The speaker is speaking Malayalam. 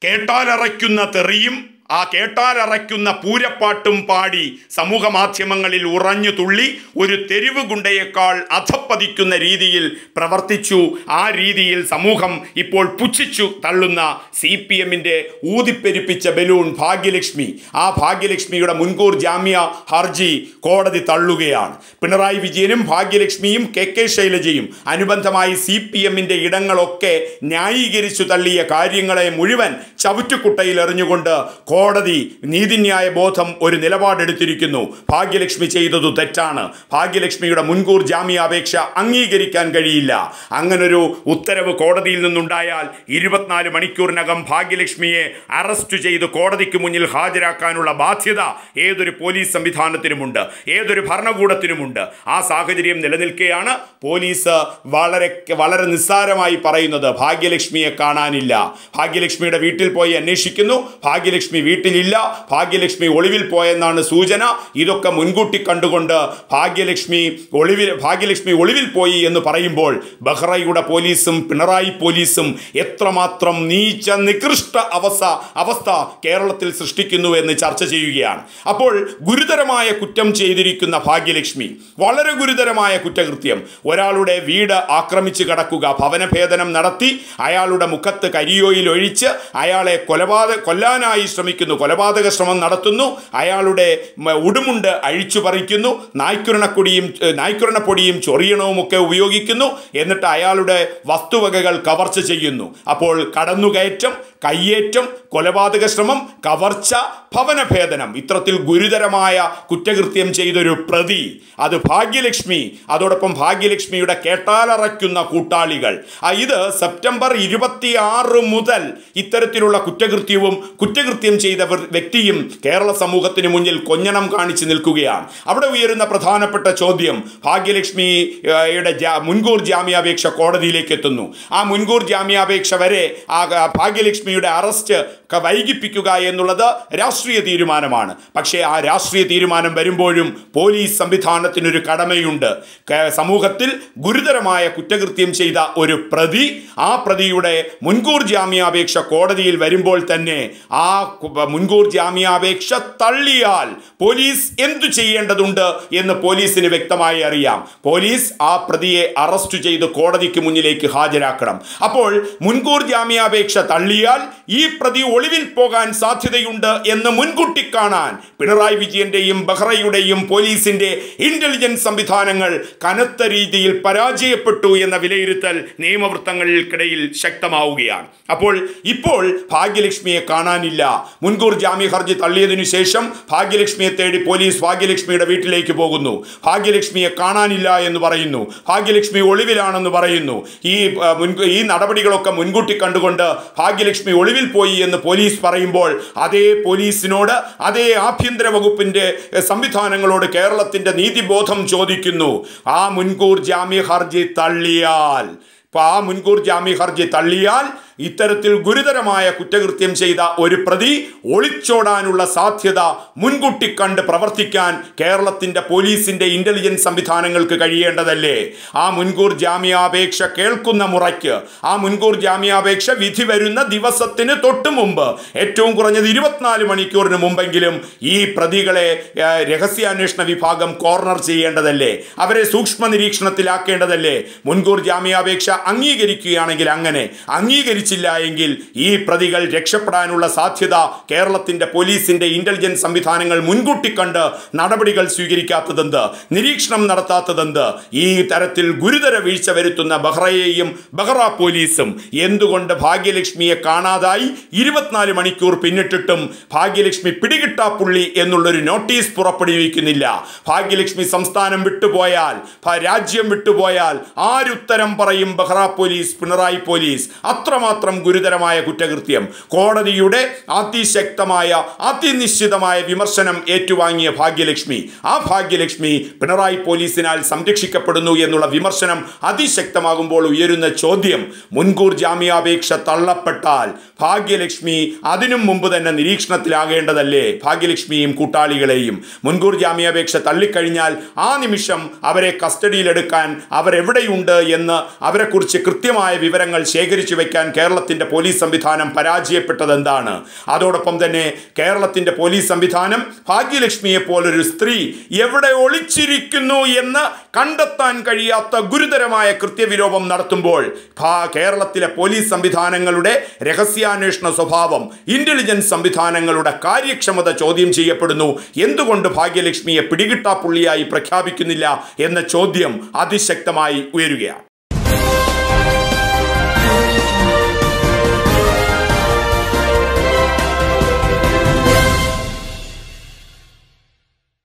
കേട്ടാലറയ്ക്കുന്ന തെറിയും ആ കേട്ടാലറയ്ക്കുന്ന പൂരപ്പാട്ടും പാടി സമൂഹ മാധ്യമങ്ങളിൽ ഉറഞ്ഞു തുള്ളി ഒരു തെരുവ് ഗുണ്ടയേക്കാൾ അധപ്പതിക്കുന്ന രീതിയിൽ പ്രവർത്തിച്ചു ആ രീതിയിൽ സമൂഹം ഇപ്പോൾ പുച്ഛിച്ചു തള്ളുന്ന സി പി എമ്മിൻ്റെ ഊതിപ്പെരുപ്പിച്ച ബലൂൺ ഭാഗ്യലക്ഷ്മി ആ ഭാഗ്യലക്ഷ്മിയുടെ മുൻകൂർ ജാമ്യ ഹർജി കോടതി തള്ളുകയാണ് പിണറായി വിജയനും ഭാഗ്യലക്ഷ്മിയും കെ കെ ശൈലജയും അനുബന്ധമായി സി പി എമ്മിൻ്റെ ഇടങ്ങളൊക്കെ ന്യായീകരിച്ചു തള്ളിയ കാര്യങ്ങളെ മുഴുവൻ ചവിറ്റുകുട്ടയിൽ എറിഞ്ഞുകൊണ്ട് കോടതി നീതിന്യായ ബോധം ഒരു നിലപാടെടുത്തിരിക്കുന്നു ഭാഗ്യലക്ഷ്മി ചെയ്തതു തെറ്റാണ് ഭാഗ്യലക്ഷ്മിയുടെ മുൻകൂർ ജാമ്യാപേക്ഷ അംഗീകരിക്കാൻ കഴിയില്ല അങ്ങനൊരു ഉത്തരവ് കോടതിയിൽ നിന്നുണ്ടായാൽ ഇരുപത്തിനാല് മണിക്കൂറിനകം ഭാഗ്യലക്ഷ്മിയെ അറസ്റ്റ് ചെയ്ത് കോടതിക്ക് മുന്നിൽ ഹാജരാക്കാനുള്ള ബാധ്യത ഏതൊരു പോലീസ് സംവിധാനത്തിനുമുണ്ട് ഏതൊരു ഭരണകൂടത്തിനുമുണ്ട് ആ സാഹചര്യം നിലനിൽക്കെയാണ് പോലീസ് വളരെ വളരെ നിസ്സാരമായി പറയുന്നത് ഭാഗ്യലക്ഷ്മിയെ കാണാനില്ല ഭാഗ്യലക്ഷ്മിയുടെ വീട്ടിൽ പോയി അന്വേഷിക്കുന്നു ഭാഗ്യലക്ഷ്മി വീട്ടിലില്ല ഭാഗ്യലക്ഷ്മി ഒളിവിൽ പോയെന്നാണ് സൂചന ഇതൊക്കെ മുൻകൂട്ടി കണ്ടുകൊണ്ട് ഭാഗ്യലക്ഷ്മി ഒളിവിൽ ഭാഗ്യലക്ഷ്മി ഒളിവിൽ പോയി എന്ന് പറയുമ്പോൾ ബഹ്റയുടെ പോലീസും പിണറായി പോലീസും എത്രമാത്രം നീച്ച നികൃഷ്ട അവസ്ഥ അവസ്ഥ കേരളത്തിൽ സൃഷ്ടിക്കുന്നു എന്ന് ചർച്ച ചെയ്യുകയാണ് അപ്പോൾ ഗുരുതരമായ കുറ്റം ചെയ്തിരിക്കുന്ന ഭാഗ്യലക്ഷ്മി വളരെ ഗുരുതരമായ കുറ്റകൃത്യം ഒരാളുടെ വീട് ആക്രമിച്ച് കടക്കുക ഭവനഭേദനം നടത്തി അയാളുടെ മുഖത്ത് കരിയോയിൽ ഒഴിച്ച് അയാളെ കൊലപാതക കൊല്ലാനായി ശ്രമിക്കുന്നു കൊലപാതക ശ്രമം നടത്തുന്നു അയാളുടെ മ, ഉടുമുണ്ട് അഴിച്ചു പറിക്കുന്നു നായ്ക്കുരണക്കൊടിയും ഏഹ്, നായ്ക്കുരണപ്പൊടിയും ചൊറിയണവും ഒക്കെ ഉപയോഗിക്കുന്നു എന്നിട്ട് അയാളുടെ വസ്തുവകകൾ കവർച്ച ചെയ്യുന്നു അപ്പോൾ കടന്നുകയറ്റം കയ്യേറ്റം കൊലപാതക ശ്രമം കവർച്ച ഭവനഭേദനം ഇത്തരത്തിൽ ഗുരുതരമായ കുറ്റകൃത്യം ചെയ്തൊരു പ്രതി അത് ഭാഗ്യലക്ഷ്മി അതോടൊപ്പം ഭാഗ്യലക്ഷ്മിയുടെ കേട്ടാലറയ്ക്കുന്ന കൂട്ടാളികൾ ആ, ഇത് സെപ്റ്റംബർ ഇരുപത്തിയാറ് മുതൽ ഇത്തരത്തിലുള്ള കുറ്റകൃത്യവും കുറ്റകൃത്യം ചെയ്ത വ്യ- വ്യക്തിയും കേരള സമൂഹത്തിന് മുന്നിൽ കൊഞ്ഞണം കാണിച്ചു നിൽക്കുകയാണ് അവിടെ ഉയരുന്ന പ്രധാനപ്പെട്ട ചോദ്യം ഭാഗ്യലക്ഷ്മിയുടെ ജാ- മുൻകൂർ ജാമ്യാപേക്ഷ കോടതിയിലേക്ക് എത്തുന്നു ആ മുൻകൂർ ജാമ്യാപേക്ഷ വരെ ആ ആ ഭാഗ്യലക്ഷ്മിയുടെ അറസ്റ്റ് ക- വൈകിപ്പിക്കുക എന്നുള്ളത് രാഷ്ട്രീയ തീരുമാനമാണ് പക്ഷേ ആ രാഷ്ട്രീയ തീരുമാനം വരുമ്പോഴും പോലീസ് സംവിധാനത്തിനൊരു കടമയുണ്ട് ക- സമൂഹത്തിൽ ഗുരുതരമായ കുറ്റകൃത്യം ചെയ്ത ഒരു പ്രതി ആ പ്രതിയുടെ മുൻകൂർ ജാമ്യാപേക്ഷ കോടതിയിൽ വരുമ്പോൾ തന്നെ ആ കു- മുൻകൂർ ജാമ്യാപേക്ഷ തള്ളിയാൽ പോലീസ് എന്തു ചെയ്യേണ്ടതുണ്ട് എന്ന് പോലീസിന് വ്യക്തമായി അറിയാം പോലീസ് ആ പ്രതിയെ അറസ്റ്റ് ചെയ്ത് കോടതിക്ക് മുന്നിലേക്ക് ഹാജരാക്കണം അപ്പോൾ മുൻകൂർ ജാമ്യാപേക്ഷ തള്ളിയാൽ ഈ പ്രതി ഒളിവിൽ പോകാൻ സാധ്യതയുണ്ട് എന്ന് മുൻകൂട്ടി കാണാൻ പിണറായി വിജയന്റെയും ബഹ്റയുടെയും പോലീസിന്റെ ഇന്റലിജൻസ് സംവിധാനങ്ങൾ കനത്ത രീതിയിൽ പരാജയപ്പെട്ടു എന്ന വിലയിരുത്തൽ നിയമവൃത്തങ്ങൾക്കിടയിൽ ശക്തമാവുകയാണ് അപ്പോൾ ഇപ്പോൾ ഭാഗ്യലക്ഷ്മിയെ കാണാനില്ല മുൻകൂർ ജാമ്യ ഹർജി തള്ളിയതിനു ശേഷം ഭാഗ്യലക്ഷ്മിയെ തേടി പോലീസ് ഭാഗ്യലക്ഷ്മിയുടെ വീട്ടിലേക്ക് പോകുന്നു ഭാഗ്യലക്ഷ്മിയെ കാണാനില്ല എന്ന് പറയുന്നു ഭാഗ്യലക്ഷ്മി ഒളിവിലാണെന്ന് പറയുന്നു ഈ ആ, മുൻകൂ ഈ നടപടികളൊക്കെ മുൻകൂട്ടി കണ്ടുകൊണ്ട് ഭാഗ്യലക്ഷ്മി ഒളിവിൽ പോയി എന്ന് പോലീസ് പറയുമ്പോൾ അതേ പോലീസിനോട് അതേ ആഭ്യന്തര വകുപ്പിന്റെ എ, സംവിധാനങ്ങളോട് കേരളത്തിന്റെ നീതിബോധം ചോദിക്കുന്നു ആ മുൻകൂർ ജാമ്യ ഹർജി തള്ളിയാൽ ഇപ്പൊ ആ മുൻകൂർ ജാമ്യ ഹർജി തള്ളിയാൽ ഇത്തരത്തിൽ ഗുരുതരമായ കുറ്റകൃത്യം ചെയ്ത ഒരു പ്രതി ഒളിച്ചോടാനുള്ള സാധ്യത മുൻകൂട്ടി കണ്ട് പ്രവർത്തിക്കാൻ കേരളത്തിന്റെ പോലീസിന്റെ ഇന്റലിജൻസ് സംവിധാനങ്ങൾക്ക് കഴിയേണ്ടതല്ലേ ആ മുൻകൂർ ജാമ്യാപേക്ഷ കേൾക്കുന്ന മുറയ്ക്ക് ആ മുൻകൂർ ജാമ്യാപേക്ഷ വിധി വരുന്ന ദിവസത്തിന് തൊട്ടു മുമ്പ് ഏറ്റവും കുറഞ്ഞത് ഇരുപത്തിനാല് മണിക്കൂറിന് മുമ്പെങ്കിലും ഈ പ്രതികളെ ആ, രഹസ്യാന്വേഷണ വിഭാഗം കോർണർ ചെയ്യേണ്ടതല്ലേ അവരെ സൂക്ഷ്മ നിരീക്ഷണത്തിലാക്കേണ്ടതല്ലേ മുൻകൂർ ജാമ്യാപേക്ഷ അംഗീകരിക്കുകയാണെങ്കിൽ അങ്ങനെ അംഗീകരിച്ചില്ല എങ്കിൽ ഈ പ്രതികൾ രക്ഷപ്പെടാനുള്ള സാധ്യത കേരളത്തിന്റെ പോലീസിന്റെ ഇന്റലിജൻസ് സംവിധാനങ്ങൾ മുൻകൂട്ടി കണ്ട് നടപടികൾ സ്വീകരിക്കാത്തതെന്ത് നിരീക്ഷണം നടത്താത്തതെന്ത് ഈ തരത്തിൽ ഗുരുതര വീഴ്ച വരുത്തുന്ന ബഹ്റയെയും ബഹ്റ പോലീസും എന്തുകൊണ്ട് ഭാഗ്യലക്ഷ്മിയെ കാണാതായി ഇരുപത്തിനാല് മണിക്കൂർ പിന്നിട്ടിട്ടും ഭാഗ്യലക്ഷ്മി പിടികിട്ടാപ്പുള്ളി എന്നുള്ളൊരു നോട്ടീസ് പുറപ്പെടുവിക്കുന്നില്ല ഭാഗ്യലക്ഷ്മി സംസ്ഥാനം വിട്ടുപോയാൽ ഭ- രാജ്യം വിട്ടുപോയാൽ ആരുത്തരം പറയും ബഹ്റ പോലീസ് പിണറായി പോലീസ് അത്രമാത്രം ഗുരുതരമായ കുറ്റകൃത്യം കോടതിയുടെ അതിശക്തമായ അതിനിശ്ചിതമായ വിമർശനം ഏറ്റുവാങ്ങിയ ഭാഗ്യലക്ഷ്മി ആ ഭാഗ്യലക്ഷ്മി പിണറായി പോലീസിനാൽ സംരക്ഷിക്കപ്പെടുന്നു എന്നുള്ള വിമർശനം അതിശക്തമാകുമ്പോൾ ഉയരുന്ന ചോദ്യം മുൻകൂർ ജാമ്യാപേക്ഷ തള്ളപ്പെട്ടാൽ ഭാഗ്യലക്ഷ്മി അതിനും മുമ്പ് തന്നെ നിരീക്ഷണത്തിലാകേണ്ടതല്ലേ ഭാഗ്യലക്ഷ്മിയും കൂട്ടാളികളെയും മുൻകൂർ ജാമ്യാപേക്ഷ തള്ളിക്കഴിഞ്ഞാൽ ആ നിമിഷം അവരെ കസ്റ്റഡിയിലെടുക്കാൻ അവരെവിടെയുണ്ട് എന്ന് അവരെക്കുറിച്ച് കൃത്യമായ വിവരങ്ങൾ ശേഖരിച്ചു വെക്കാൻ കേരള കേരളത്തിന്റെ പോലീസ് സംവിധാനം പരാജയപ്പെട്ടത് എന്താണ് അതോടൊപ്പം തന്നെ കേരളത്തിന്റെ പോലീസ് സംവിധാനം ഭാഗ്യലക്ഷ്മിയെ പോലൊരു സ്ത്രീ എവിടെ ഒളിച്ചിരിക്കുന്നു എന്ന് കണ്ടെത്താൻ കഴിയാത്ത ഗുരുതരമായ കൃത്യവിലോപം നടത്തുമ്പോൾ ഭാ- കേരളത്തിലെ പോലീസ് സംവിധാനങ്ങളുടെ രഹസ്യാന്വേഷണ സ്വഭാവം ഇന്റലിജൻസ് സംവിധാനങ്ങളുടെ കാര്യക്ഷമത ചോദ്യം ചെയ്യപ്പെടുന്നു എന്തുകൊണ്ട് ഭാഗ്യലക്ഷ്മിയെ പിടികിട്ടാപ്പുള്ളിയായി പ്രഖ്യാപിക്കുന്നില്ല എന്ന ചോദ്യം അതിശക്തമായി ഉയരുകയാണ്